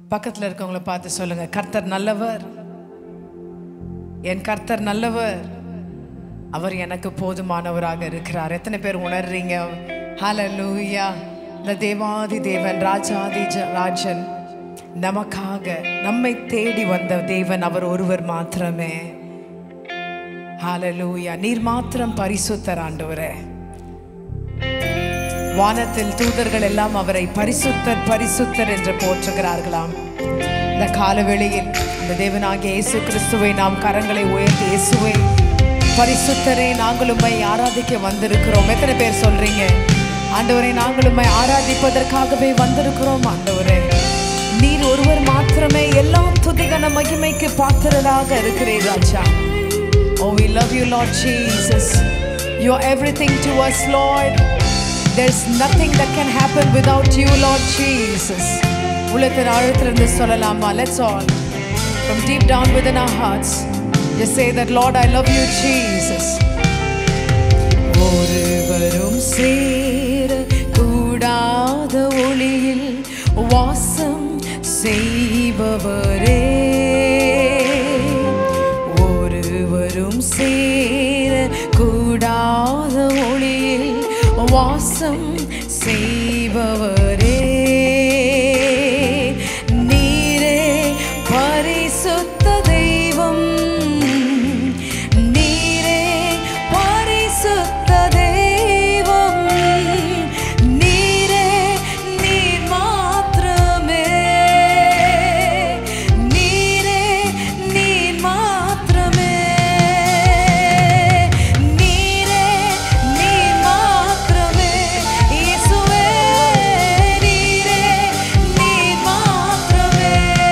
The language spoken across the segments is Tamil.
பக்கத்தில் இருக்கவங்கள பார்த்து சொல்லுங்க கர்த்தர் நல்லவர் என் கர்த்தர் நல்லவர் அவர் எனக்கு போதுமானவராக இருக்கிறார் எத்தனை பேர் உணர்றீங்க ஹalleluya இந்த தேவாதி தேவன் ராஜாதி ஜ- ராஜன் நமக்காக நம்மை தேடி வந்த தேவன் அவர் ஒருவர் மாத்திரமே ஹalleluya நீர் மாத்திரம் பரிசுத்தர் ஆண்டவரே வானத்தில் தூதர்கள் எல்லாம் அவரை பரிசுத்தர் பரிசுத்தர் என்று போற்றுகிறார்களாம் இந்த காலவெளியில் இந்த தேவனாகிய இயேசு கிறிஸ்துவை நாம் கரங்களை உயர்த்தி இயேசுவை பரிசுத்தரே நாங்கள் உம்மை ஆராதிக்க வந்திருக்கிறோம் எத்தனை பேர் சொல்றீங்க ஆண்டவரை நாங்கள் உம்மை ஆராதிப்பதற்காகவே வந்திருக்கிறோம் ஆண்டவரே நீர் ஒருவர் மாத்திரமே எல்லா துதிகன மகிமைக்கு பாத்திரராக இருக்கிறீர் ராஜா Oh, we love you, Lord Jesus. You're everything to us, Lord. There's nothing that can happen without you, Lord Jesus. உள்ளத்தின் ஆழத்திலிருந்து சொல்லலாமா let's all from deep down within our hearts just say that Lord I love you Jesus ஒருவரும் சேர கூடாத ஒளியில் வாசம் செய்பவரே ஒருவரும் சேர கூடாத ஒளியில் வாசம் செய்பவரே நீரே பரிசுத்த தெய்வம் நீரே பரிசுத்த தெய்வம் நீரே நீர் மாத்திரமே நீரே நீர் மாத்திரமே நீரே நீர் மாத்திரமே இயேசுவே நீரே நீர் மாத்திரமே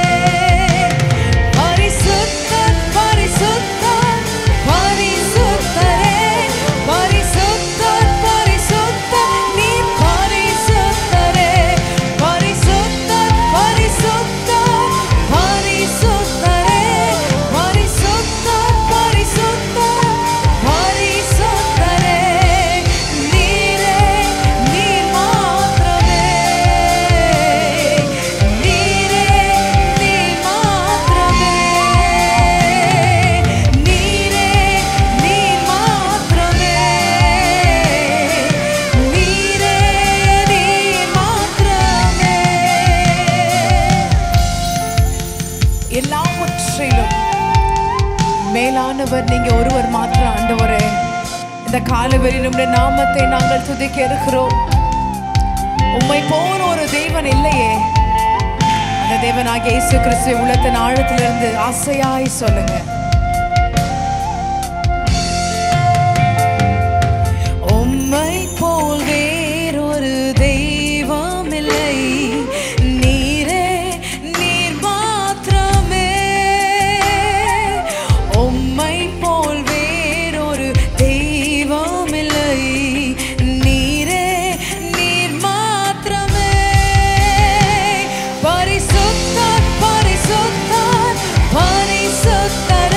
பரிசுத்தர் பரிசுத்தர் பரிசுத்தரே பரிசுத்தர் பரிசுத்தர் நீ பரிசுத்தரே பரிசுத்தர் பரிசுத்தர் பரிசுத்தரே பரிசுத்தர் பரிசுத்தர் பரிசுத்தரே நீரே நீர் மாத்திரமே நீரே நீர் மாத்திரமே நீரே நீர் மாத்திரமே நீரே நீர் மாத்திரமே எல்லாவற்றிலும் மேலானவர் நீங்க ஒருவர் மாத்திரம் ஆண்டவரே இந்த காலவெளி நம்முடைய நாமத்தை நாங்கள் துதிக்க இருக்கிறோம் உம்மை போல ஒரு தேவன் இல்லையே அந்த தேவனாகிய இயேசு கிறிஸ்துவை உள்ளத்தின் ஆழத்திலிருந்து ஆசையாய் சொல்லுங்க உம்மை போல் வேறொரு தெய்வம் இல்லை நீரே நீர் மாத்திரமே உம்மை போல் வேறொரு தெய்வம் இல்லை நீரே நீர் மாத்திரமே பரிசுத்தர் பரிசுத்தர் பரிசுத்தரே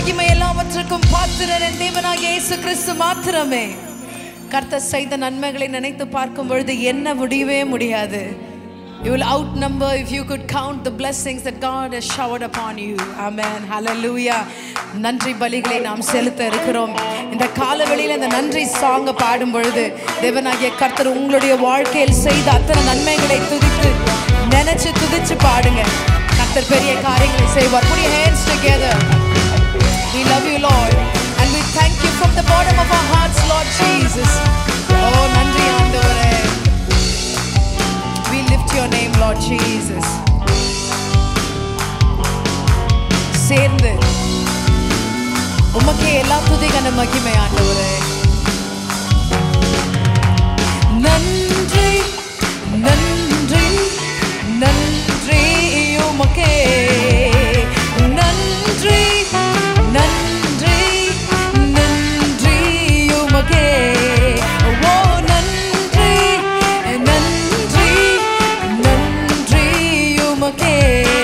மகிமை எல்லாவற்றுக்கும் பாத்திரர் என் தேவனாகிய இயேசு கிறிஸ்து மாத்திரமே கர்த்தர் செய்த நன்மைகளை நினைத்து பார்க்கும் பொழுது என்ன முடியவே முடியாது You will outnumber if you could count the blessings that God has showered upon you. Amen. Hallelujah. நன்றி பலிகளை நாம் செலுத்த இருக்கிறோம் இந்த காலவெளியில் இந்த நன்றி சாங்க பாடும் பொழுது தேவனாகிய கர்த்தர் உங்களுடைய வாழ்க்கையில் செய்த அத்தனை நன்மைகளை துதித்து நினைச்சு துதிச்சு பாடுங்க கர்த்தர் பெரிய காரியங்களை செய்வார் put your hands together we love you lord and we thank you from the bottom of our hearts lord jesus oh நன்றி ஆண்டவரே we lift your name lord jesus சேர்ந்து உமக்கே எல்லா துதிகன மகிமை ஆண்டவரே நன்றி நன்றி நன்றி உமக்கே நன்றி நன்றி நன்றி உமக்கே ஓ நன்றி நன்றி நன்றி உமக்கே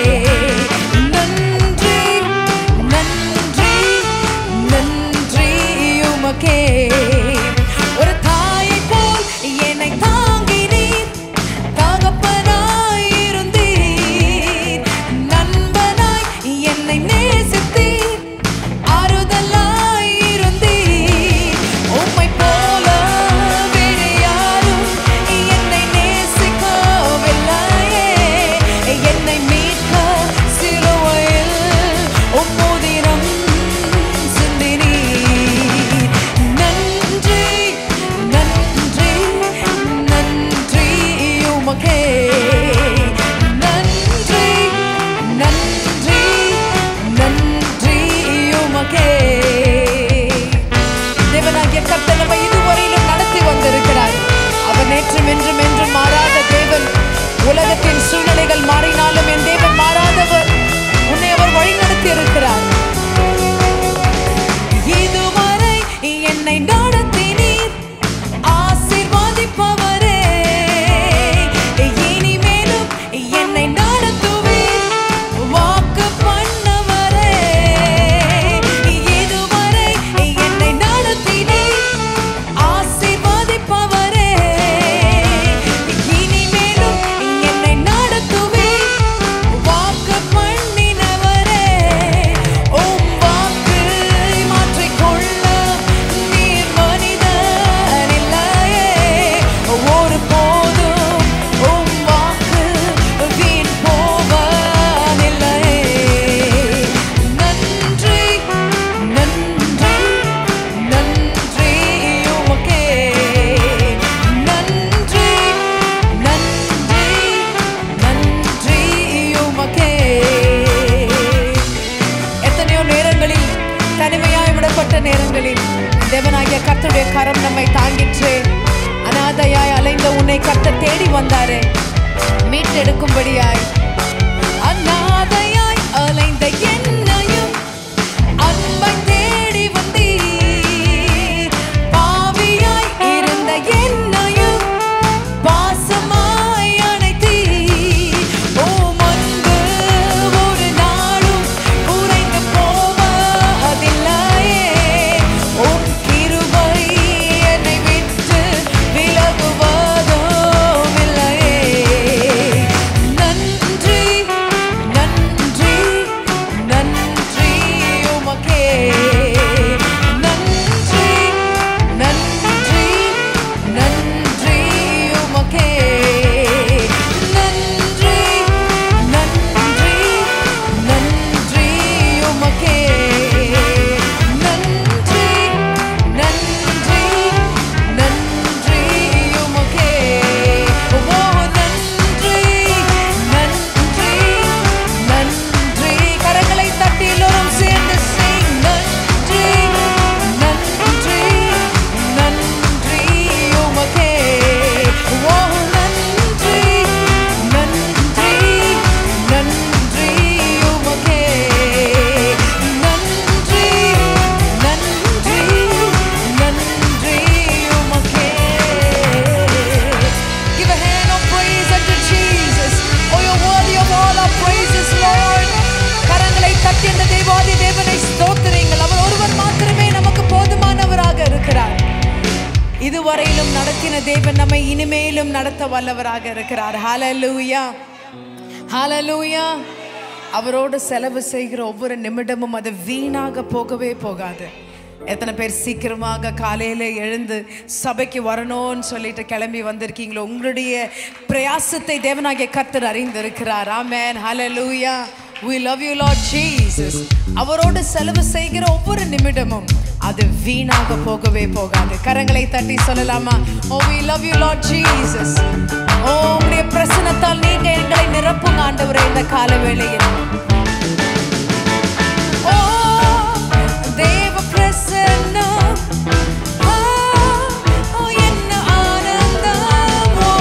நன்றி நன்றி நன்றி உமக்கே ஒரு தாயை போல் என்னை தாங்கினீர் தகப்பனாய் இருந்தீர் நண்பனாய் என்னை நேசித்தீர் ஆறுதலாய் இருந்தீர் உம்மை போல வேறு யாரும் என்னை நேசிக்கவில்லையே என்னை மீட்க சிலுவையில் உம்மோதிரம் சிந்தினீர் நன்றி நன்றி நன்றி உமக்கே நன்றி நன்றி நன்றி உமக்கே தேவனாகிய கர்த்தர் நம்மை இதுவரையிலும் நடத்தி வந்திருக்கிறார் அவர் நேற்றும் என்றும் என்றும் மாறாத தேவன் உலகத்தின் சூழ்நிலைகள் மாறினாலும் என் தேவன் மாறாதவர் உன்னை அவர் வழி நடத்தி இருக்கிறார் இதுவரை என்னை நடத்தினீர் ஆசீர்வதிப்பவரே இனிமேலும் என்னை நடத்துவீர் வாக்கு பண்ணவரே இதுவரை என்னை நடத்தினீர் ஆசீர்வதிப்பவரே இனிமேலும் என்னை நடத்துவீர் வாக்கு பண்ணினவரே உம் வாக்கு மாற்றிக்கொள்ள நீர் மனிதன் இல்லையே ஒரு போதும் உம் வாக்கு வீண் போவதில்லையே நன்றி நன்றி நன்றி உமக்கே நன்றி நன்றி நன்றி உமக்கே எத்தனையோ நேரங்களில் தனிமையாய் விடப்பட்ட நேரங்களில் தேவனாகிய கர்த்தருடைய கரம் நம்மை தாங்கிற்றே அனாதையாய் அலைந்த உன்னை கர்த்தர் தேடி வந்தாரே மீட்டெடுக்கும்படியாய் அநாதையாய் அலைந்த என்னையும் அன்பை தேடி வந்தீர் பாவியாய் இருந்த என்னையும் பாசமாய் அணைத்தீர் ஓம் அன்பு ஒரு நாளும் குறைந்து போவதில்லையே உம் கிருபை என்னை விட்டு விலகுவதும் இல்லையே நன்றி இதுவரையிலும் நடத்தின தேவன் நம்மை இனிமேலும் நடத்த வல்லவராக இருக்கிறார் ஹalleluya ஹalleluya அவரோடு செலவு செய்கிற ஒவ்வொரு நிமிடமும் அது வீணாக போகவே போகாது எத்தனை பேர் சீக்கிரமாக காலையில் எழுந்து சபைக்கு வரணும்னு சொல்லிட்டு கிளம்பி வந்திருக்கீங்களோ உங்களுடைய பிரயாசத்தை தேவனாகிய கர்த்தர் அறிந்திருக்கிறார் ஆமென் ஹalleluya we love you lord jesus அவரோடு செலவு செய்கிற ஒவ்வொரு நிமிடமும் அது வீணாக போகவே போகாது கரங்களை தட்டி சொல்லலாமா oh we love you lord jesus ஓ உங்களுடைய பிரசனத்தால் நீங்க எங்களை நிரப்புங்க ஆண்டவரே இந்த கால வேளையில் ஓ தேவ பிரசன்னம் ஆ, ஓ, என்ன ஆனந்தம் ஓ,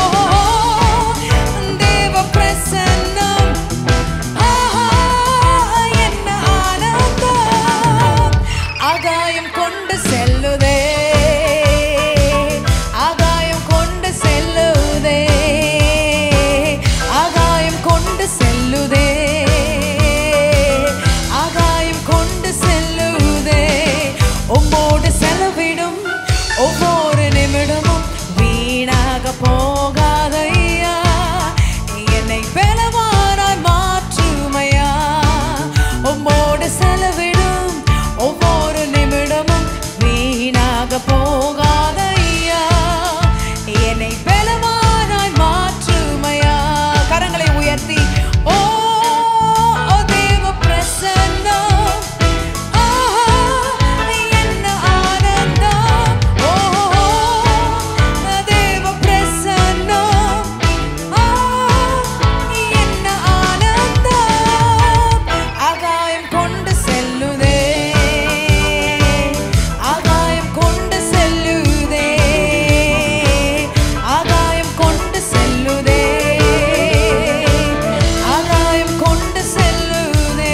தேவ பிரசன்னம் ஆஹா, என்ன ஆனந்தம் ஆகாயம் கொண்டு செல்லுதே ஆகாயம் கொண்டு செல்லுதே ஆகாயம் கொண்டு செல்லுதே ஆகாயம் கொண்டு செல்லுதே உம்மோடு செலவிடும் ஒவ்வொரு நிமிடமும் வீணாக போகாதையா என்னை பலவானாய் மாற்றுமையா உம்மோடு செலவிடும் ஒவ்வொரு நிமிடமும் வீணாக போகாதையா என்னை பலவானாய் மாற்றுமையா கரங்களை உயர்த்தி ஓ ஓ தேவ பிரசன்னம் ஆஹா என்ன ஆனந்தம் ஓ தேவ பிரசன்னம் ஆ என்ன ஆனந்தம் ஆகாயம் கொண்டு செல்லுதே ஆகாயம் கொண்டு செல்லுதே ஆகாயம் கொண்டு செல்லுதே ஆகாயம் கொண்டு செல்லுதே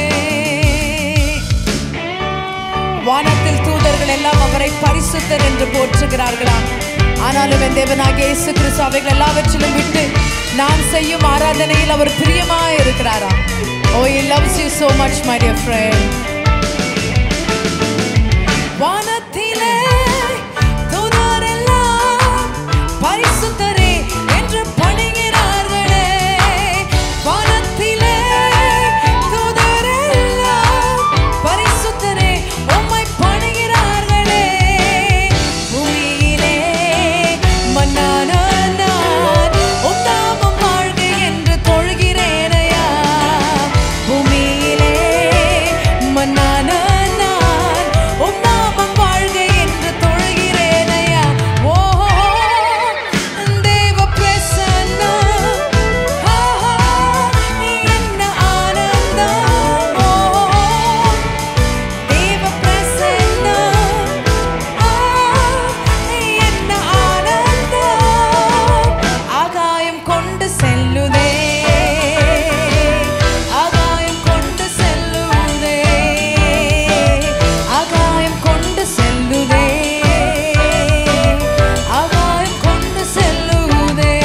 வானத்தில் தூதர்கள் எல்லாம் அவரை பரிசுத்தர் என்று போற்றுகிறார்களாம் ஆனாலும் என் தேவனாகிய இயேசு கிறிஸ்து அவைகள் எல்லாவற்றிலும் விட்டு நான் செய்யும் ஆராதனையில் அவர் பிரியமாய் இருக்கிறாராம் ஓ he loves you so much my dear friend வானத்திலே தூதரெல்லாம் பரிசுத்தரே என்று பணிகிறார்களே வானத்திலே தூதரெல்லாம் பரிசுத்தரே உம்மை பணிகிறார்களே பூமியிலே மன்னான நான் உம் நாமம் வாழ்க என்று தொழுகிறேனையா பூமியிலே மன்னான நான் உம் நாமம் வாழ்க என்று தொழுகிறேனையா ஓ தேவ பிரசன்னம் ஆஹா என்ன ஆனந்தம் ஓ தேவ பிரசன்னம் ஆ என்ன ஆனந்தம் ஆகாயம் கொண்டு செல்லுதே ஆகாயம் கொண்டு செல்லுதே ஆகாயம் கொண்டு செல்லுதே ஆகாயம் கொண்டு செல்லுதே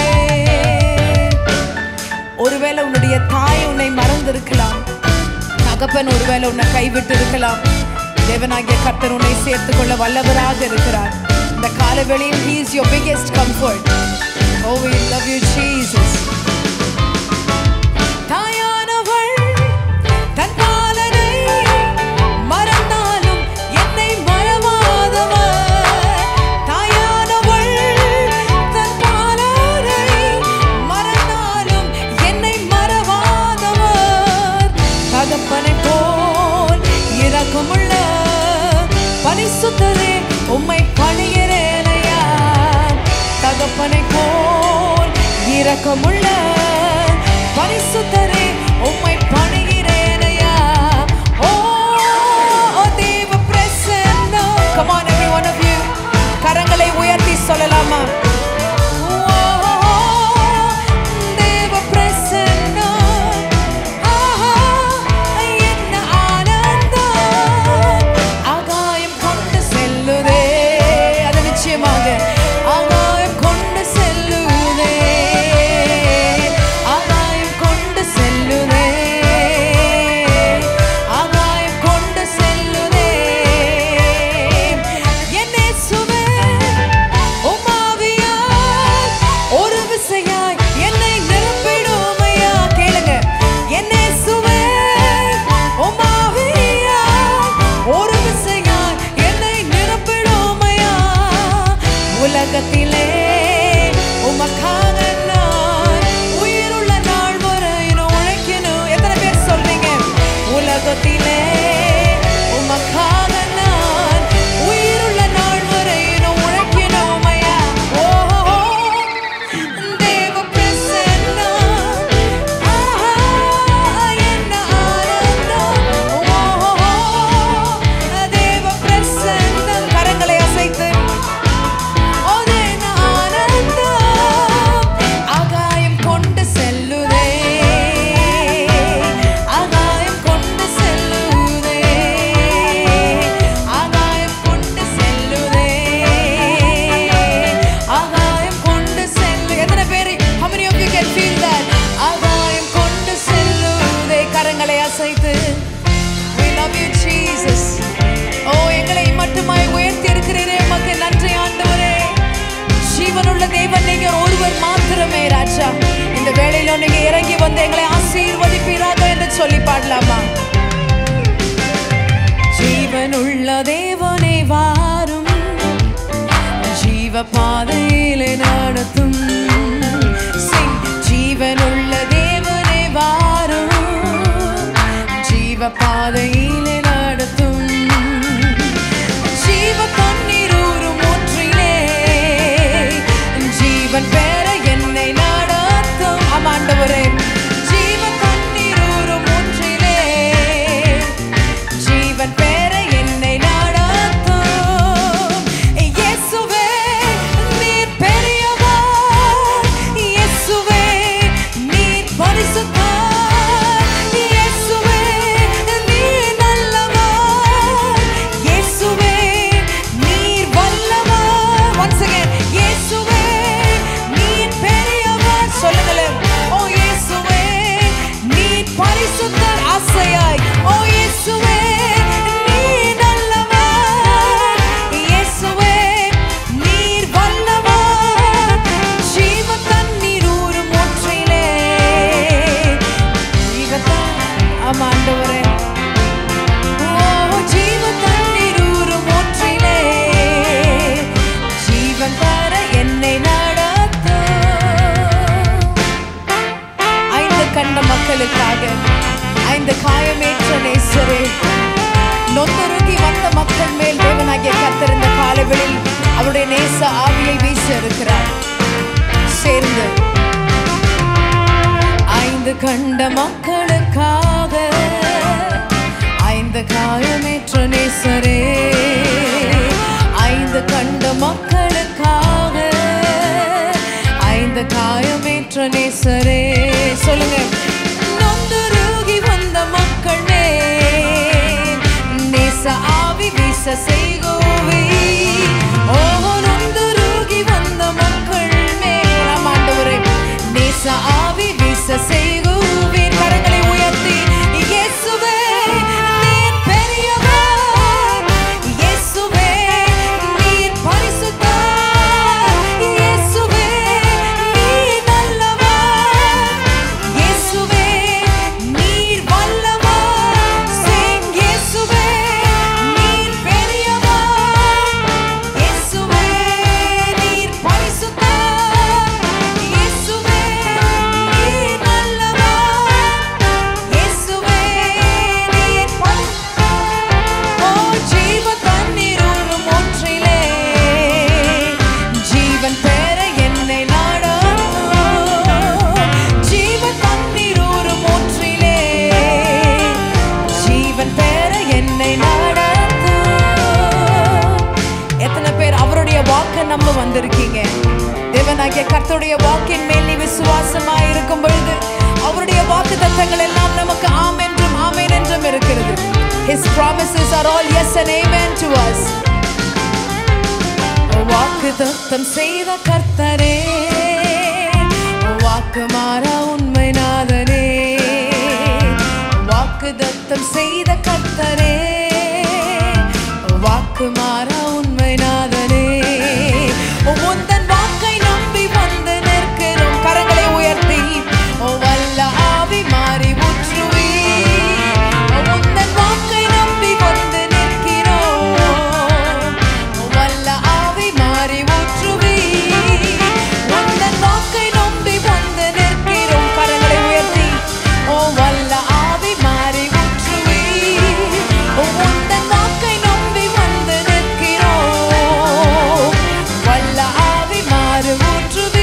ஒருவேளை உன்னுடைய தாய் உன்னை மறந்திருக்கலாம் தகப்பன் ஒருவேளை உன்னை கைவிட்டு இருக்கலாம் தேவனாகிய கர்த்தர் உன்னை சேர்த்துக் கொள்ள வல்லவராக இருக்கிறார் இந்த காலவெளியில் he is your biggest comfort oh we love you jesus தாயானவள் தன் பாலனை மறந்தாலும் என்னை மறவாதவர் தாயானவள் தன் பாலனை மறந்தாலும் என்னை மறவாதவர் தகப்பனை போல் இரக்கமுள்ள பரிசுத்தரே உம்மை பணிகிறேனையா தகப்பனை போல் இரக்கமுள்ள பரிசுத்தரே உம்மை பணிகிறேனையா ஓ ஓ தேவ பிரசன்னம் come on every one of you கரங்களை உயர்த்தி சொல்லலாமா ஓ, தேவ பிரசன்னம் ஆஹா என்ன ஆனந்தம் ஆகாயம் கொண்டு செல்லுதே அது நிச்சயமாக ஆகாயம் கொண்டு செல்லுதே ஆகாயம் கொண்டு செல்லுதே அசைத்து we love you jesus ஓ எங்களை மட்டுமாய் உயர்த்தி இருக்கிறீரே உமக்கு நன்றி ஆண்டவரே ஜீவனுள்ள தேவன் நீங்க ஒருவர் மாத்திரமே ராஜா இந்த வேளையில நீங்க இறங்கி வந்து எங்களை ஆசீர்வதிப்பீராக என்று சொல்லி பாடலாமா ஜீவனுள்ள தேவனே வாரும் ஜீவ பாதையிலே நடத்தும் Sing. ஜீவனுள்ள தேவனே வாரும் ஜீவ பாதையிலே நடத்தும் ஜீவ தண்ணீர் ஊறும் ஊற்றிலே ஜீவன் பெற என்னை நடத்தும் ஆமாண்டவரே ஜீவ தண்ணீர் ஊறும் ஊற்றிலே ஜீவன் பெற என்னை நடத்தும் இயேசுவே நீர் பெரியவர் இயேசுவே நீர் பரிசுத்தர் இயேசுவே நீர் நல்லவர் இயேசுவே நீர் வல்லவர் once again இயேசுவே நீர் பெரியவர் சொல்லுங்களேன் ஓ இயேசுவே நீர் பரிசுத்தர் ஆசையாய் ஓ இயேசுவே நீர் நல்லவர் இயேசுவே நீர் வல்லவர் ஜீவ தண்ணீர் ஊறும் ஊற்றிலே ஜீவத்தான் ஆமா ஆண்டவரே ஓ ஜீவ தண்ணீர் ஊறும் ஊற்றிலே ஜீவன் தர என்னை நடத்தும் ஐந்து கண்ட மக்களுக்காக ஐந்து காயமேற்ற நேசரே நொந்தருகி வந்த மக்கள் மேல் தேவனாகிய கத்திருந்த காலவெளியில் அவருடைய நேச ஆவியை வீச இருக்கிறார் சேர்ந்து ஐந்து கண்ட மக்களுக்காக ஐந்து காயமேற்ற நேசரே ஐந்து கண்ட மக்களுக்காக ஐந்து காயமேற்ற நேசரே சொல்லுங்க நொந்துருகி வந்த மக்கள் மேல் நேச ஆவி வீச செய்கோவே ஓஹோ நொந்துருகி வந்த மக்கள் மேல் ஆம் ஆண்டவரே நேச ஆவி வீச செய்குவீர் கரங்களை உயர்த்தி இயேசுவே நீர் பெரியவர் இயேசுவே நீர் பரிசுத்தர் இயேசுவே நீர் நல்லவர் இயேசுவே நீர் வல்லவர் Sing இயேசுவே நீர் பெரியவர் இயேசுவே நீர் பரிசுத்தர் இயேசுவே நீர் நல்லவர் இயேசுவே நீர் பரிசுத்தர் ஓ ஜீவ தண்ணீர் ஊறும் ஊற்றிலே ஜீவன் பெற என்னை நாடும் ஜீவ தண்ணீர் ஊறும் ஊற்றிலே ஜீவன் பெற என்னை நடத்தும் எத்தனை பேர் அவருடைய வாக்க நம்ப வந்திருக்கீங்க தேவனாகிய கர்த்தருடைய வாக்கின் மேல் நீ விசுவாசமாய் இருக்கும் பொழுது அவருடைய வாக்கு தத்தங்கள் எல்லாம் நமக்கு ஆம் என்றும் ஆமேன் என்றும் இருக்கிறது His promises are all yes and amen to us வாக்கு தத்தம் செய்த கர்த்தரே வாக்கு மாறா உண்மை நாதனே வாக்கு தத்தம் செய்த கர்த்தரே வாக்கு மாறா உண்மை நாதனே உந்தன் வாக்கை நம்பி வந்து நிற்கிறோம் கரங்களை உயர்த்தி ஓ வல்ல ஆவி மாறி ஊற்றுவி உந்தன் வாக்கை நம்பி வந்து நிற்கிறோம் வல்ல ஆவி மாறி ஊற்றுவி உந்தன் வாக்கை நம்பி வந்து நிற்கிறோம் கரங்களை உயர்த்தி ஓ வல்ல ஆவி மாறி ஊற்றுவி உந்தன் வாக்கை நம்பி வந்து நிற்கிறோம் வல்ல ஆவி மாறு ஊற்றுவி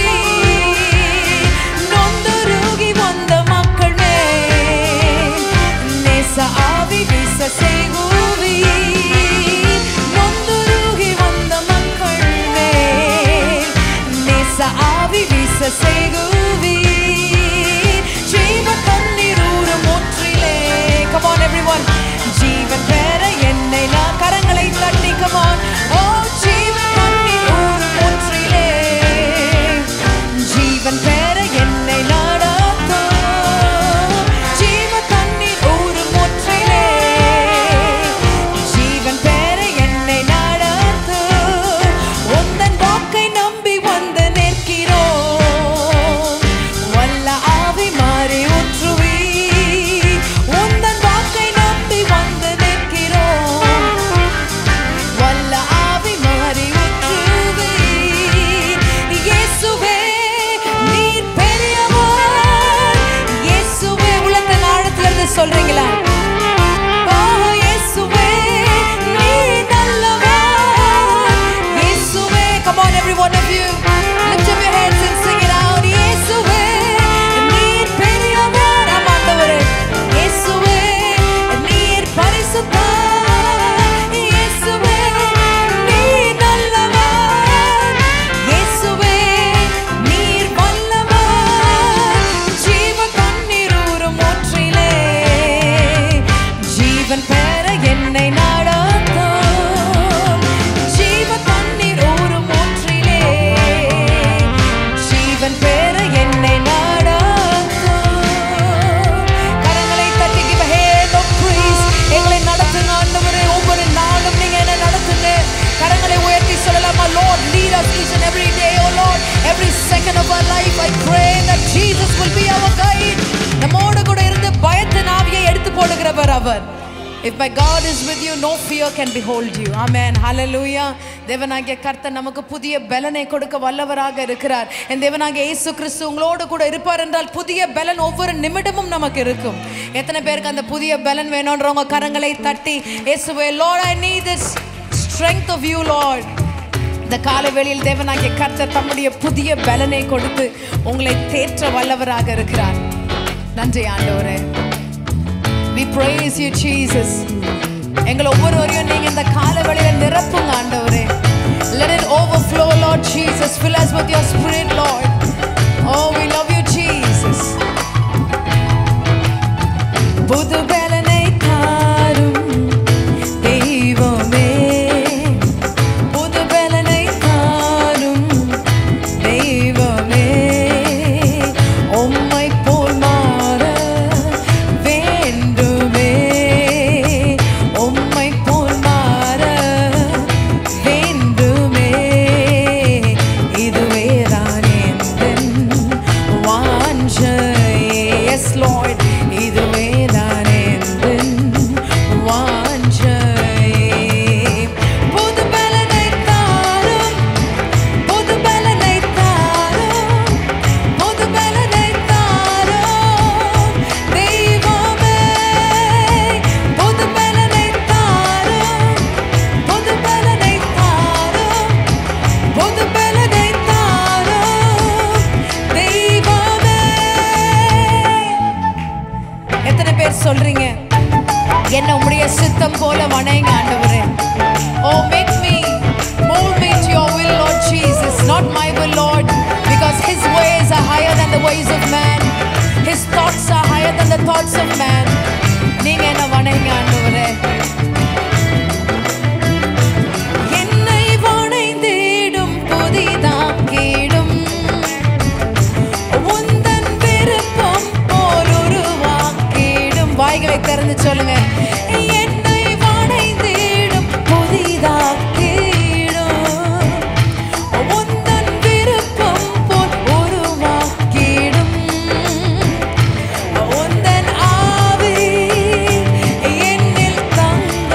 நொந்தருகி வந்த மக்கள் மேல் நேச ஆவி வீச செய்குவி நொந்தருகி வந்த மக்கள் மேல் நேச ஆவி வீச செய்குவி ஜீவ தண்ணீர் ஊறும் ஊற்றிலே come on everyone ஜீவன் பெற என்னை நான் கரங்களை தட்டி come on ஓ ஜீவ தண்ணீர் ஊறும் ஊற்றிலே ஜீவன் பெற என்னை நாடாத்தோ ஜீவ தண்ணீர் ஊறும் சொல்றீங்களா ஓ இயேசுவே நீ நல்லவர் இயேசுவே come on every one of you lift up your hands and sing it out இயேசுவே நீர் பெரியவர் ஆமா ஆண்டவரே இயேசுவே நீர் பரிசுத்தர் இயேசுவே நீர் நல்லவர் இயேசுவே நீர் வல்லவர் ஜீவ கண்ணீர் ஊறும் ஊற்றிலே ஜீவன் பெற என்னை நாடாத்தோம் ஜீவ தண்ணீர் ஊறும் ஊற்றிலே ஜீவன் பெற என்னை நாடாத்தோம் கரங்களை தட்டி give a hand of praise எங்களை நடத்துங்க ஆண்டவரே ஒவ்வொரு நாளும் நீங்க என்ன நடத்துங்க கரங்களை உயர்த்தி சொல்லலாமா Lord lead us each and every day oh Lord every second of our life I pray that Jesus will be our guide நம்மோடு கூட இருந்து பயத்தின் ஆவியை எடுத்து போடுகிறவர் அவர் If my God is with you, no fear can behold you. Amen. Hallelujah. தேவனாகிய கர்த்தர் நமக்கு புதிய பலனை கொடுக்க வல்லவராக இருக்கிறார் என் தேவனாகிய இயேசு கிறிஸ்து உங்களோடு கூட இருப்பார் என்றால் புதிய பலன் ஒவ்வொரு நிமிடமும் நமக்கு இருக்கும் எத்தனை பேருக்கு அந்த புதிய பலன் வேணுன்றவங்க கரங்களை தட்டி இயேசுவே Lord I need this strength of you Lord இந்த காலை வேளையில் தேவனாகிய கர்த்தர் தம்முடைய புதிய பலனை கொடுத்து உங்களை தேற்ற வல்லவராக இருக்கிறார் நன்றி ஆண்டவரே we praise you jesus எங்களை ஒவ்வொருவரையும் நீங்க இந்த கால வழியில நிரப்புங்க ஆண்டவரே let it overflow lord jesus fill us with your spirit lord oh we love you jesus புது பலனை தாரும் தெய்வமே புது பலனை தாரும் தெய்வமே உம்மை போல் மாற வேண்டுமே உம்மை போல் மாற வேண்டுமே இதுவே தான் எந்தன் வாஞ்சை எஸ் லார்ட் இதுவே தான் எந்தன் வாஞ்சை புது பலனை தாரும் புது பலனை தாரும் புது பலனை தாரும் தெய்வமே புது பலனை தாரும் புது பலனை தாரும் புது பலனை தாரும் தெய்வமே எத்தனை பேர் சொல்றீங்க என்ன உம்முடைய சித்தம் போல வணைங்க ஆண்டவரே oh make me mold me to your will lord jesus not my will lord because his ways are higher than the ways of man his thoughts are higher than the thoughts of man நீங்க என்ன வணைங்க ஆண்டவரே என்னை வணைந்திடும் புதிதாக்கிடும் உந்தன் விருப்பம் போல் உருவாக்கிடும் வாய்களை திறந்து சொல்லுங்க என்னை வணைந்திடும் புதிதாக்கிடும் உந்தன் விருப்பம் போல் உருவாக்கிடும் உந்தன் ஆவி என்னில் தங்க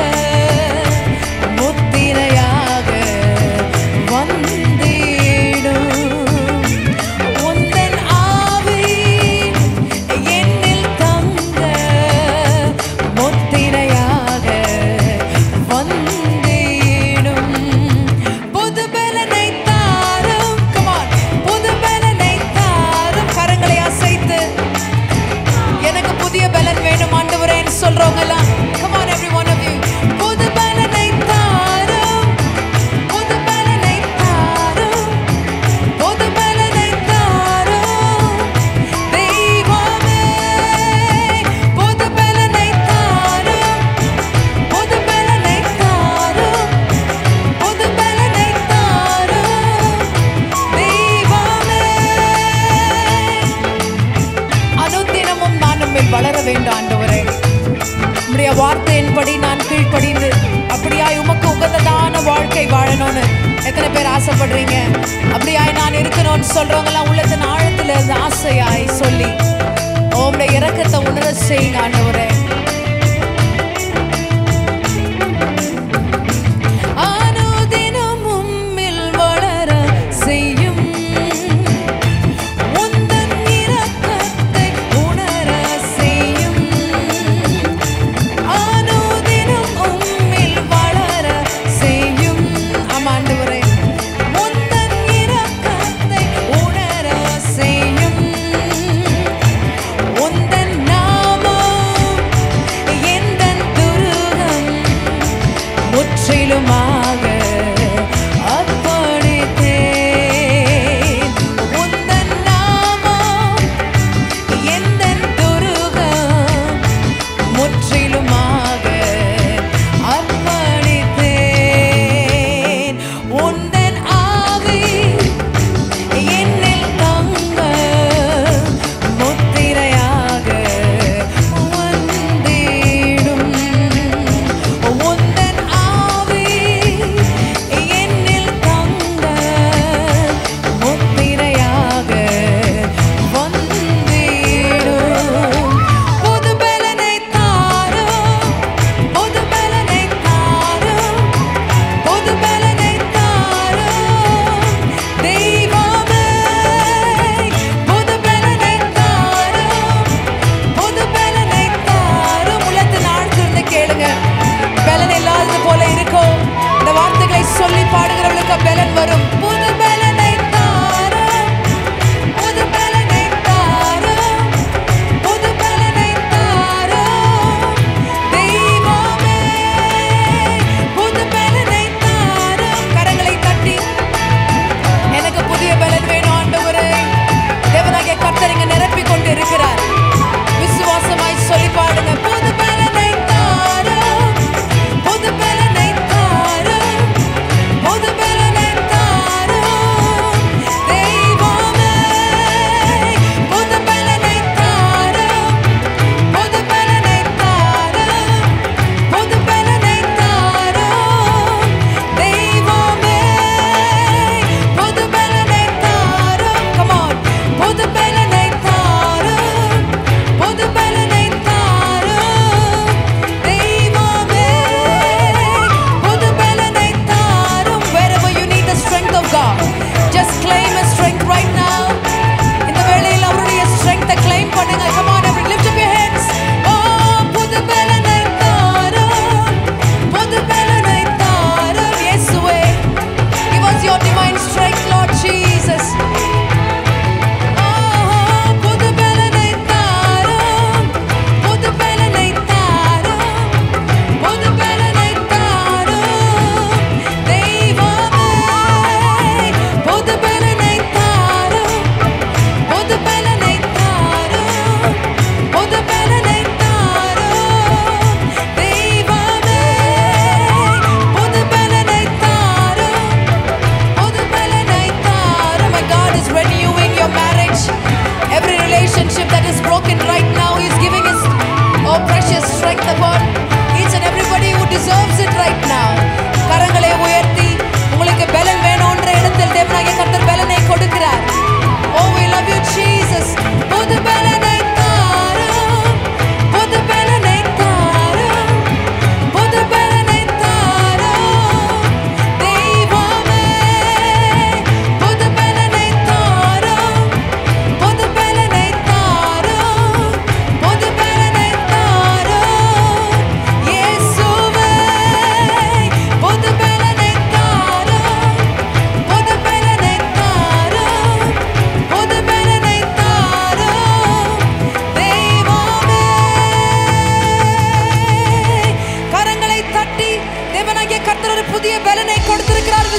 முத்திரையாக வந்திடும் உந்தன் ஆவி என்னில் தங்க முத்திரையாக வந்திடும் புது பலனை தாரும் come on புது பலனை தாரும் கரங்களை அசைத்து எனக்கு புதிய பலன் வேணும் ஆண்டவரேன்னு சொல்றவங்க எல்லாம் come on every one of you புது பலனை தாரும் புது பலனை தாரும் புது பலனை தாரும் தெய்வமே புது பலனை தாரும் புது பலனை தாரும் புது பலனை தாரும் தெய்வமே அனுதினமும் நான் உம்மில் வளர வேண்டும் ஆண்டவரே உம்முடைய வார்த்தையின்படி நான் கீழ்ப்படிந்து அப்படியாய் உமக்கு உகந்ததான வாழ்க்கை வாழணும்னு எத்தனை பேர் ஆசைப்படுறீங்க அப்படியாய் நான் இருக்கணும்னு சொல்றவங்கலாம் உள்ளத்தின் ஆழத்துல இருந்து ஆசையாய் சொல்லி உம்முடைய இரக்கத்தை உணர செய்யுங்க ஆண்டவரே அனுதினம் உம்மில் வளர செய்யும் உந்தன் இரக்கத்தை உணர செய்யும்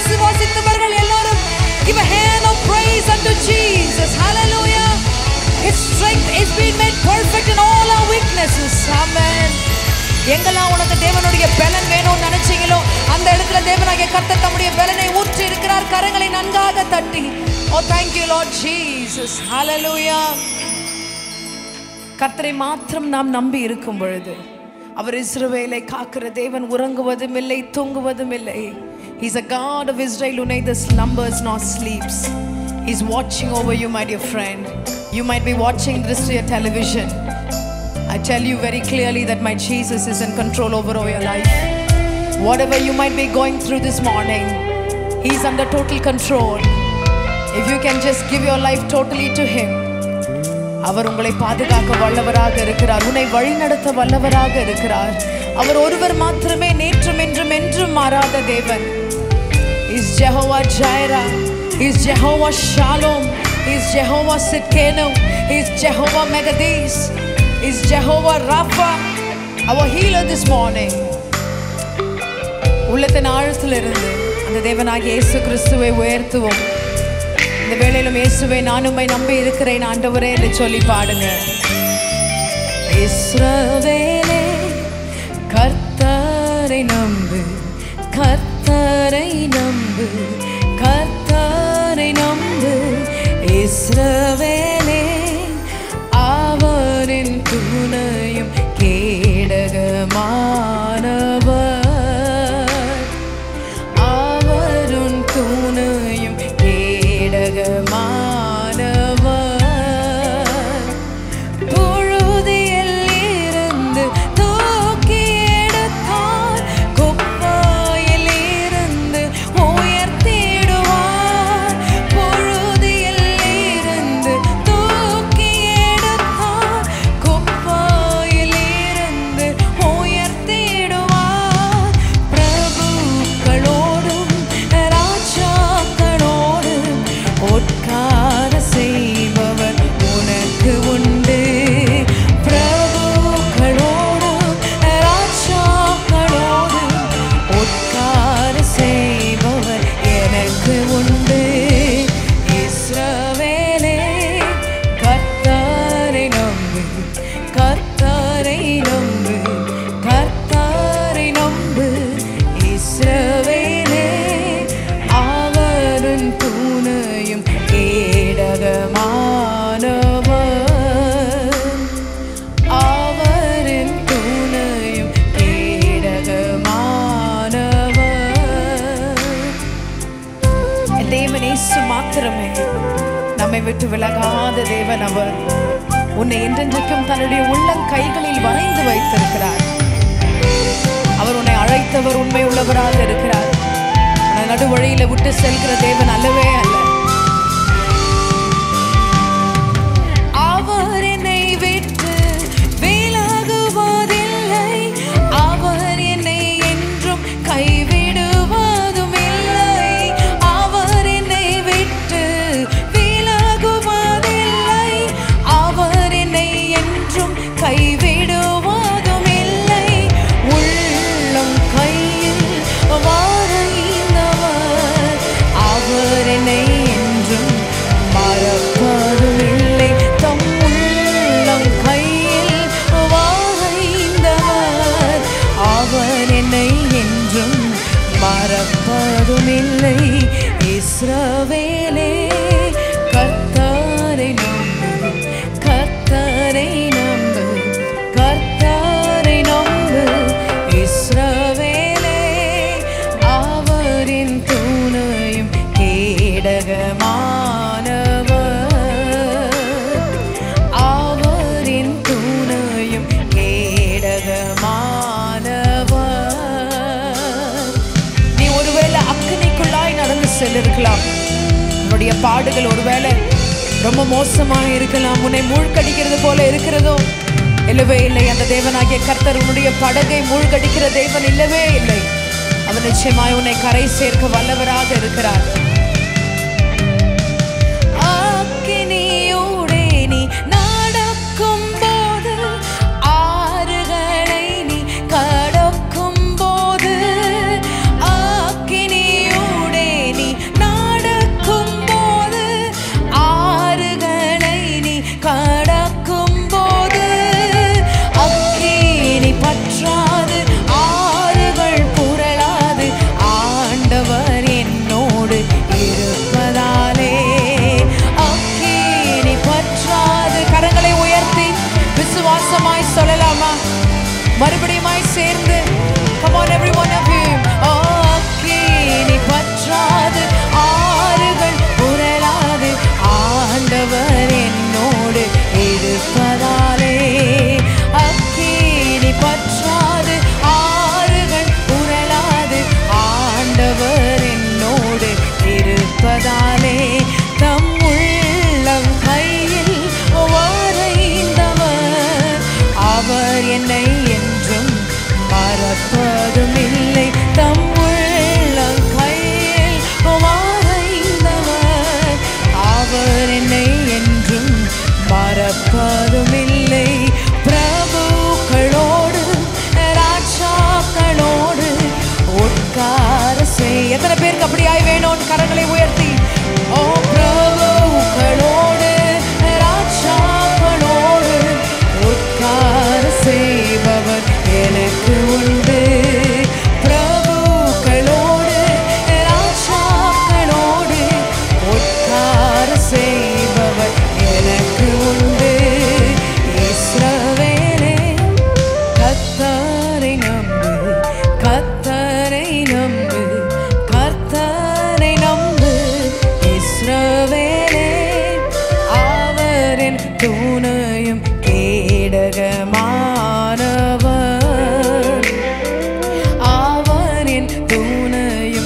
விசுவாசித்தவர்கள் எல்லாரும் give a hand of praise unto Jesus hallelujah his strength is being made perfect in all our weaknesses amen எங்கெல்லாம் உனக்கு தேவனுடைய பலன் வேணும்னு நினைச்சீங்களோ அந்த இடத்துல தேவனாகிய கர்த்தர் தம்முடைய பலனை ஊற்றி இருக்கிறார் கரங்களை நன்காக தட்டி ஓ thank you lord jesus hallelujah கர்த்தரை மாத்திரம் நாம் நம்பி இருக்கும் பொழுது அவர் இஸ்ரவேலை காக்கிற தேவன் உறங்குவதும் இல்லை தூங்குவதும் இல்லை He's a God of Israel who neither slumbers nor sleeps. He's watching over you, my dear friend. You might be watching this to your television. I tell you very clearly that my Jesus is in control over all your life. Whatever you might be going through this morning, He's under total control. If you can just give your life totally to Him, அவர் உங்களை பாதுகாக்க வல்லவராக இருக்கிறார் உன்னை வழிநடத்த வல்லவராக இருக்கிறார் அவர் ஒருவர் மாத்திரமே நேற்றும் என்றும் என்றும் மாறாத தேவன் is Jehovah Jireh is Jehovah Shalom is Jehovah Tsidkenu is Jehovah Mekaddesh is Jehovah Rapha our healer this morning உள்ளத்தின் ஆழத்திலிருந்து அந்த தேவனாகிய இயேசு கிறிஸ்துவை உயர்த்துவோம் இந்த வேளையிலும் இயேசுவை நான் உம்மை நம்பி இருக்கிறேன் ஆண்டவரே என்று சொல்லி பாடுங்க இஸ்ரவேலே கர்த்தரை நம்பு கர்த்தரை நம்பு கர்த்தரை நம்பு இஸ்ரவேலே அவரின் துணையும் கேடகமானவர் அவருன் துணையும் கேடகமானவர் புழுதியில் இருந்து தூக்கி எடுத்தார் குப்பாயில் இருந்து உயர்த்திடுவார் புழுதியில் இருந்து தூக்கி எடுத்தார் குப்பாயில் இருந்து உயர்த்திடுவார் பிரபுக்களோடும் ராஜாக்களோடும் உட்கார செய்பவர் உனக்கு உண்டு பிரபுக்களோடும் ராஜாக்களோடும் உட்கார செய்பவர் எனக்கு உண்டு இஸ்ரவேலே கர்த்தரை நம்பு கர்த்தரை நம்பு கர்த்தரை நம்பு இஸ்ரவேலே அவரும் துணையும் கேடகமானவர் அவரின் துணையும் கேடகமானவர் தேவன் இயேசு மாத்திரமே நம்மை விட்டு விலகாத தேவன் அவர் உன்னை என்றென்றைக்கும் தன்னுடைய உள்ளம் கைகளில் வரைந்து வைத்திருக்கிறார் அவர் உன்னை அழைத்தவர் உண்மை உள்ளவராக இருக்கிறார் உன்னை நடுவழியில விட்டு செல்கிற தேவன் அல்லவே அல்ல அவர் என்னை விட்டு விலகுவதில்லை அவர் என்னை என்றும் கைவிடுவதும் இல்லை அவர் என்னை விட்டு விலகுவதில்லை அவர் என்னை என்றும் கைவிடுவதும் இல்லை உள்ளம் கையில் வரைந்தவர் அவர் என்னை என்றும் மறப்பதும் இல்லை தம் உள்ளம் கையில் வரைந்தவர் அவர் என்னை என்றும் மறப்பதும் இல்லை இஸ்ரவேலே கர்த்தரை நம்பு கர்த்தரை நம்பு கர்த்தரை நம்பு இஸ்ரவேலே அவரின் துணையும் கேடகமானவர் அவரின் துணையும் கேடகமானவர் நீ ஒருவேளை அக்கினிக்குள்ளாய் நடந்து செல்லிருக்கலாம் உன்னுடைய பாடுகள் ஒருவேளை ரொம்ப மோசமாக இருக்கலாம் உன்னை மூழ்கடிக்கிறது போல இருக்கிறதோ இல்லவே இல்லை அந்த தேவனாகிய கர்த்தர் உன்னுடைய படகை மூழ்கடிக்கிற தேவன் இல்லவே இல்லை அவர் நிச்சயமாய் உன்னை கரை சேர்க்க வல்லவராக இருக்கிறார் அக்கினியோடே நீ நடக்கும் போது ஆறுகளை நீ கடக்கும் போது அக்கினியோடே மறுபடியுமாய் சேர்ந்து come on every one of you அக்கினி பற்றாது ஆறுகள் புரளாது ஆண்டவர் என்னோடு இருப்பதாலே அக்கினி பற்றாது ஆறுகள் புரளாது ஆண்டவர் என்னோடு இருப்பதாலே தம் உள்ளம் கையில் வரைந்தவர் அவர் என்னை என்றும் மறப்பதும் இல்லை தம் உள்ளம் கையில் வரைந்தவர் அவர் என்னை என்றும் மறப்பதும் இல்லை பிரபுக்களோடு ராஜாக்களோடு உட்கார செய் எத்தனை பேருக்கு அப்படியாய் வேணும் கரங்களை உயர்த்தி ஓ பிரபுக்களோடு ராஜாக்களோடு உட்கார செய்பவர் எனக்கு உண்டு பிரபுக்களோடு ராஜாக்களோடு உட்கார செய்பவர் எனக்கு உண்டு இஸ்ரவேலே கத்தரை நம்பு கத்தரை நம்பு கத்தரை நம்பு இஸ்ரவேலே அவரின் துணையும் கேடகமானவர் அவரின் துணையும்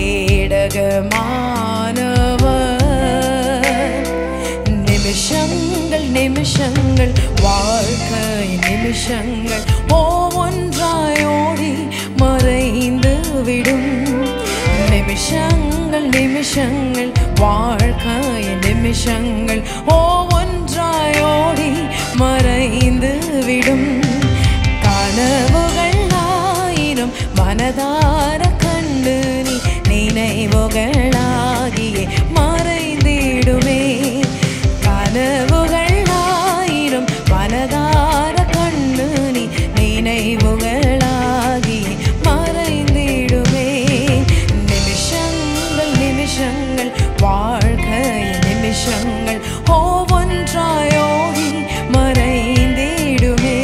கேடகமானவர் நிமிஷங்கள் நிமிஷங்கள் வாழ்க்கை நிமிஷங்கள் ஒவ்வொன்றாயோடி மறைந்து விடும் நிமிஷங்கள் நிமிஷங்கள் வாழ்க்கை நிமிஷங்கள் ஒவ்வொன்றாயோடி மறைந்து விடும் கனவுகள் ஆயிரம் மனதார கண்டு நீ நினைவுகளாகியே மறைந்திடுமே கனவுகள் ஆயிரம் மனதார கண்டு நீ நினைவுகளாகியே மறைந்திடுமே நிமிஷங்கள் நிமிஷங்கள் வாழ்க்கை நிமிஷங்கள் ஒவ்வொன்றாயோடி மறைந்திடுமே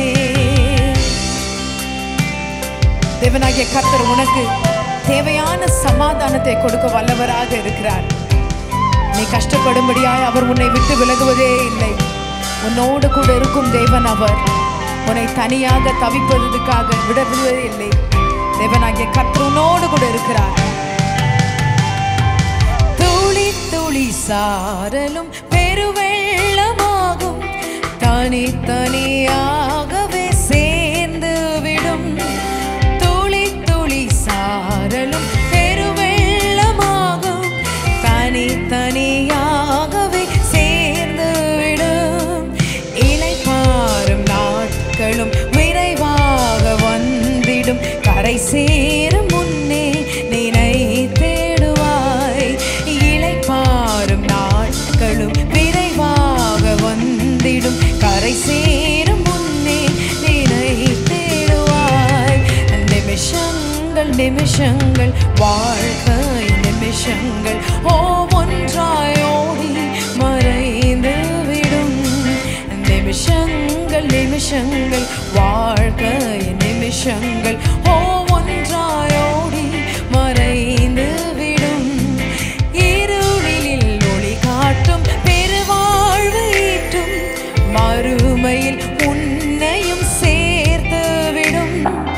தேவனாகிய கர்த்தர் உனக்கு தேவையான சமாதானத்தை கொடுக்க வல்லவராக இருக்கிறார் நீ கஷ்டப்படும்படியாய் அவர் உன்னை விட்டு விலகுவதே இல்லை உன்னோடு கூட இருக்கும் தேவன் அவர் உன்னை தனியாக தவிப்பதற்காக விடுவதே இல்லை தேவனாகிய கர்த்தர் உன்னோடு கூட இருக்கிறார் துளி துளி சாரலும் பெருவெள்ளமாகும் தனித்தனியாகவே சேர்ந்து விடும் துளி துளி சாரலும் பெருவெள்ளமாகும் தனித்தனியாகவே சேர்ந்து விடும் இலைப்பாரும் நாட்களும் விரைவாக வந்திடும் கரை சேரும் முன்னே நினை தேடுவாய் இலைப்பாரும் நாட்களும் விரைவாக வந்திடும் கரை சேரும் முன்னே நினை தேடுவாய் நிமிஷங்கள் நிமிஷங்கள் வாழ்க்கை நிமிஷங்கள் ஒவ்வொன்றாயோடி மறைந்து விடும் நிமிஷங்கள் நிமிஷங்கள் வாழ்க்கை நிமிஷங்கள் ஒவ்வொன்றாயோடி மறைந்து விடும் இருளில் ஒளி காட்டும் பெருவாழ்வு ஈட்டும் மறுமையில் உன்னையும் சேர்த்து விடும்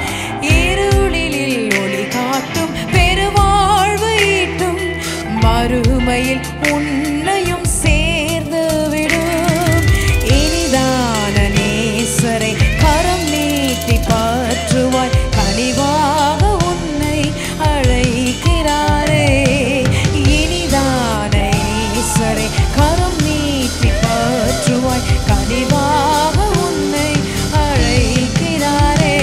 இருளில் ஒளி காட்டும் பெருவாழ்வு ஈட்டும் மறுமையில் உன்னையும் சேர்ந்து விடும் இனிதான நேசரை கரம் நீட்டி பற்றுவாய் கனிவாக உன்னை அழைக்கிறாரே இனிதான நேசரை கரம் நீட்டி பற்றுவாய் கனிவாக உன்னை அழைக்கிறாரே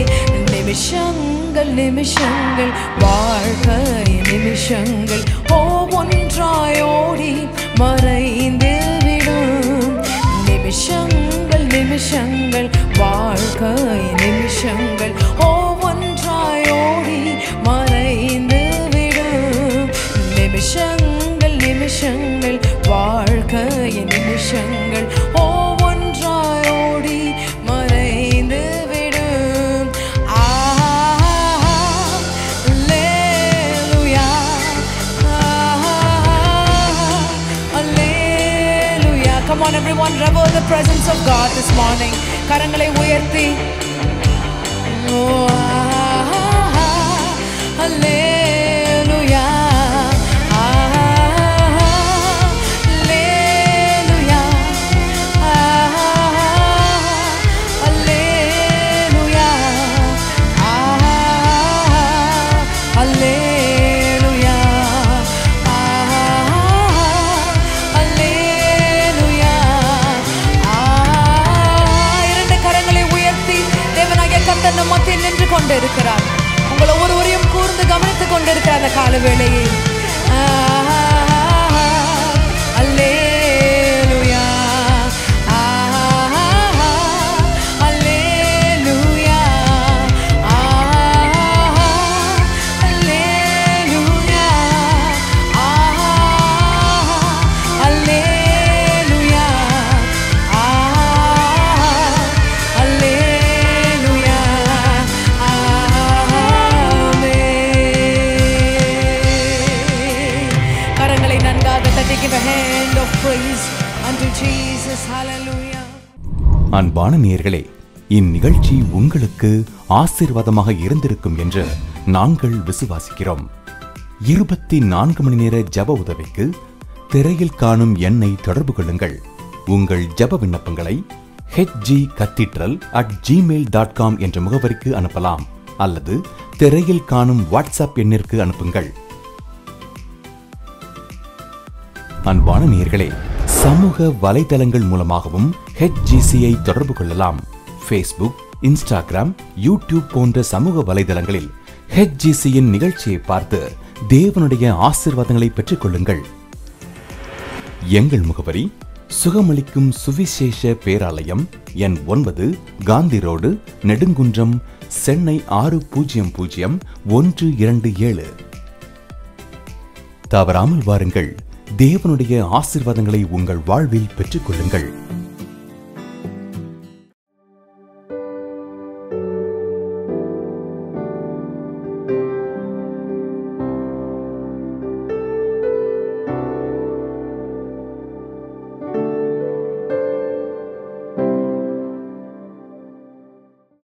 நிமிஷங்கள் நிமிஷங்கள் வாழ்க்கை நிமிஷங்கள் ஒவ்வொன்றாயோடி மறைந்து விடும் நிமிஷங்கள் நிமிஷங்கள் வாழ்க்கை நிமிஷங்கள் ஒவ்வொன்றாயோடி மறைந்து விடும் நிமிஷங்கள் நிமிஷங்கள் வாழ்க்கை நிமிஷங்கள் ஒவ்வொன்றாயோடி மறைந்து விடும் everyone revel the presence of God this morning. கரங்களை உயர்த்தி Oh, ah, ah, ah, hallelujah. Ah, hallelujah. Ah, hallelujah. Ah, hallelujah. Ah, hallelujah. Ah, இரண்டு கரங்களை உயர்த்தி தேவனாகிய கர்த்தர் நம் மத்தியில் நின்று கொண்டிருக்கிறார் உங்களை ஒருவரையும் கூர்ந்து கவனித்துக் கொண்டிருக்கிறார் அந்த கால வேளையில் அல்லேலுயா அல்லேலுயா அல்லேலுயா அல்லேலுயா அல்லேலுயா ஆமென். கரங்களை நன்காக தட்டி give a hand of praise unto Jesus hallelujah அன்பான நேயர்களே இந்நிகழ்ச்சி உங்களுக்கு ஆசீர்வாதமாக இருந்திருக்கும் என்று நாங்கள் விசுவாசிக்கிறோம் இருபத்தி நான்கு மணி நேர ஜப உதவிக்கு திரையில் காணும் எண்ணை தொடர்பு கொள்ளுங்கள் உங்கள் ஜப விண்ணப்பங்களை HG cathedral at Gmail dot com என்ற முகவரிக்கு அனுப்பலாம் அல்லது திரையில் காணும் வாட்ஸ்அப் எண்ணிற்கு அனுப்புங்கள் அன்பான நேயர்களே சமூக வலைதளங்கள் மூலமாகவும் ஹெச்ஜிசியை தொடர்பு கொள்ளலாம் ஃபேஸ்புக் இன்ஸ்டாகிராம் யூடியூப் போன்ற சமூக வலைதளங்களில் ஹெச்ஜிசியின் நிகழ்ச்சியை பார்த்து தேவனுடைய ஆசீர்வாதங்களை பெற்றுக் கொள்ளுங்கள் எங்கள் முகவரி சுகமளிக்கும் சுவிசேஷ பேராலயம் எண் ஒன்பது காந்தி ரோடு நெடுங்குன்றம் சென்னை ஆறு பூஜ்ஜியம் பூஜ்ஜியம் ஒன்று இரண்டு ஏழு தவறாமல் வாருங்கள் தேவனுடைய ஆசீர்வாதங்களை உங்கள் வாழ்வில் பெற்றுக் கொள்ளுங்கள்